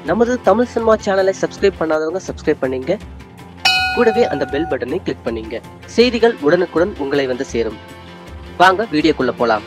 நமது தமிழ் சினிமா சேனலை சப்ஸ்கிரைப் பண்ணாதவங்க சப்ஸ்கிரைப் பண்ணீங்க கூடவே அந்த பெல் பட்டனை கிளிக் பண்ணீங்க செய்திகள் உடனுக்குடன் உங்களை வந்து சேரும் வாங்க வீடியோக்குள்ள போலாம்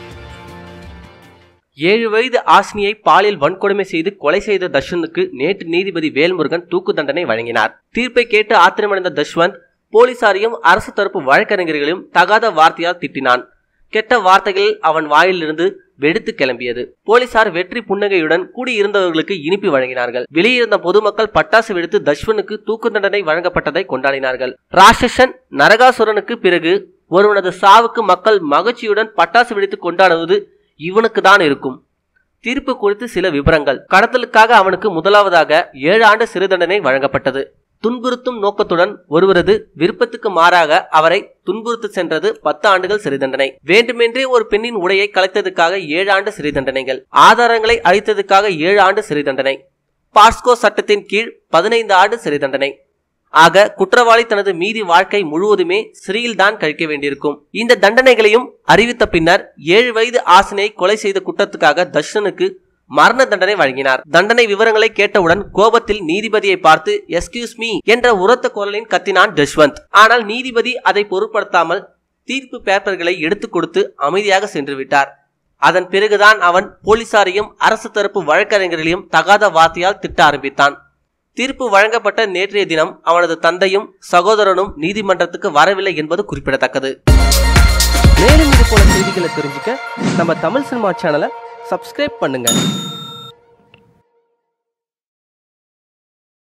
ஏழு வயது ஆசினியை பாலியல் வன்கொடுமை செய்து கொலை செய்த தஷ்வனுக்கு நேற்று நீதிபதி வேல்முருகன் தூக்கு தண்டனை வழங்கினார் தீர்ப்பை கேட்டு ஆத்திரமடைந்த தஷ்வந்த் போலீசாரையும் அரசு தரப்பு வழக்கறிஞர்களையும் தகாத வார்த்தையால் திட்டினான் கெட்ட வார்த்தைகள் அவன் வாயிலிருந்து வெடித்து கிளம்பியது போலீசார் வெற்றி புன்னகையுடன் கூடியிருந்தவர்களுக்கு இனிப்பு வழங்கினார்கள் வெளியிருந்த பொதுமக்கள் பட்டாசு வெடித்து தஷ்வனுக்கு தூக்கு தண்டனை வழங்கப்பட்டதை கொண்டாடினார்கள் ராட்சசன் நரகாசுரனுக்கு பிறகு ஒருவனது சாவுக்கு மக்கள் மகிழ்ச்சியுடன் பட்டாசு வெடித்து கொண்டாடுவது இவனுக்கு தான் இருக்கும் தீர்ப்பு குறித்து சில விவரங்கள் கடத்தலுக்காக அவனுக்கு முதலாவதாக ஏழு ஆண்டு சிறை தண்டனை வழங்கப்பட்டது துன்புறுத்தும் நோக்கத்துடன் ஒருவரது விருப்பத்துக்கு மாறாக அவரை துன்புறுத்து சென்றது பத்து ஆண்டுகள் சிறை தண்டனை வேண்டுமென்றே ஒரு பெண்ணின் உடையை கலைத்ததுக்காக ஏழு ஆண்டு சிறை தண்டனைகள் ஆதாரங்களை அழித்ததுக்காக ஏழு ஆண்டு சிறை தண்டனை பாஸ்கோ சட்டத்தின் கீழ் பதினைந்து ஆண்டு சிறை தண்டனை ஆக குற்றவாளி தனது மீதி வாழ்க்கை முழுவதுமே சிறையில் தான் கழிக்க வேண்டியிருக்கும் இந்த தண்டனைகளையும் அறிவித்த பின்னர் ஏழு வயது ஆசினை கொலை செய்த குற்றத்துக்காக தர்ஷனுக்கு மரண தண்டனை வழங்கினார் தண்டனை விவரங்களை கேட்டவுடன் கோபத்தில் நீதிபதியை பார்த்து எஸ்கியூஸ் மீ என்ற உரத்த குரலின் கத்தினான் ஜஷ்வந்த் ஆனால் நீதிபதி அதை பொருட்படுத்தாமல் தீர்ப்பு பேப்பர்களை எடுத்துக் கொடுத்து அமைதியாக சென்று விட்டார் அதன் பிறகுதான் அவன் போலீசாரையும் அரசு தரப்பு வழக்கறிஞர்களையும் தகாத வார்த்தையால் திட்ட ஆரம்பித்தான் தீர்ப்பு வழங்கப்பட்ட நேற்றைய தினம் அவனது தந்தையும் சகோதரனும் நீதிமன்றத்துக்கு வரவில்லை என்பது குறிப்பிடத்தக்கது மேலும் இது போல செய்திகளை தெரிஞ்சுக்க நம்ம தமிழ் சினிமா சேனலை சப்ஸ்கிரைப் பண்ணுங்க